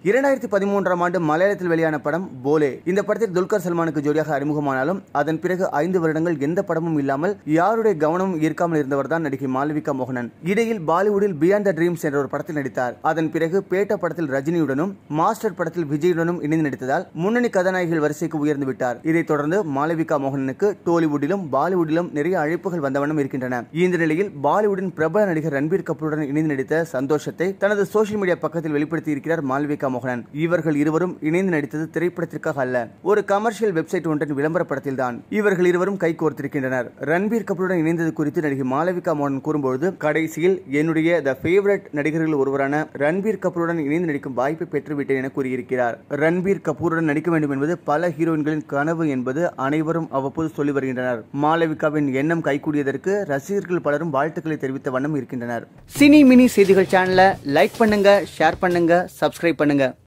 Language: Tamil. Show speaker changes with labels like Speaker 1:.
Speaker 1: இரண்டாயிரத்தி பதிமூன்றாம் ஆண்டு மலையாளத்தில் வெளியான படம் போலே இந்த படத்தில் துல்கர் சல்மானுக்கு ஜோடியாக அறிமுகமானாலும் அதன் பிறகு ஐந்து வருடங்கள் எந்த படமும் இல்லாமல் யாருடைய கவனமும் ஈர்க்காமல் இருந்தவர் தான் நடிகை மாளவிகா மோகனன் இடையில் பாலிவுட்டில் பியாண்ட் த ட்ரீம்ஸ் என்ற ஒரு படத்தில் நடித்தார் அதன் பிறகு பேட்ட படத்தில் ரஜினியுடனும் மாஸ்டர் படத்தில் விஜயுடனும் இணைந்து நடித்ததால் முன்னணி கதாநாயகிகள் வரிசைக்கு உயர்ந்து விட்டார் இதைத் தொடர்ந்து மாளவிகா மோகனனுக்கு டோலிவுட்டிலும் பாலிவுட்டிலும் நிறைய அழைப்புகள் வந்தவண்ணம் இருக்கின்றன இந்த நிலையில் பாலிவுட்டின் பிரபல நடிகர் ரன்பீர் கபூருடன் இணைந்து நடித்த சந்தோஷத்தை தனது சோசியல் மீடியா பக்கத்தில் வெளிப்படுத்தி இருக்கிறார் மாளவிகா மோகனன் இவர்கள் இருவரும் இணைந்து நடித்தது திரைப்படத்திற்காக அல்ல ஒரு கமர்ஷியல் வெப்சைட் ஒன்றின் விளம்பர படத்தில் தான் இவர்கள் இருவரும் கை கோர்த்திருக்கின்றனர் ரன்பீர் கபூருடன் இணைந்தது குறித்து நடிகை மாளவிகா மோகன் கூறும்போது கடைசியில் என்னுடைய த ஃபேவரட் நடிகர்கள் ஒருவரான ரன்பீர் கபூருடன் இணைந்து நடிக்கும் வாய்ப்பை பெற்றுவிட்டேன் என கூறியிருக்கிறார் ரன்பீர் கபூருடன் நடிக்க வேண்டும் என்பது பல ஹீரோயின்களின் கனவு என்பது அனைவரும் அவ்வப்போது சொல்லி வருகின்றனர் மாளவிகாவின் எண்ணம் கைகூடியதற்கு ரசிகர்கள் பலரும் வாழ்த்துக்களை தெரிவித்த வண்ணம் இருக்கின்றனர் சினி மினி செய்திகள் சேனலை லைக் பண்ணுங்க ஷேர் பண்ணுங்க சப்ஸ்கிரைப் பண்ணுங்க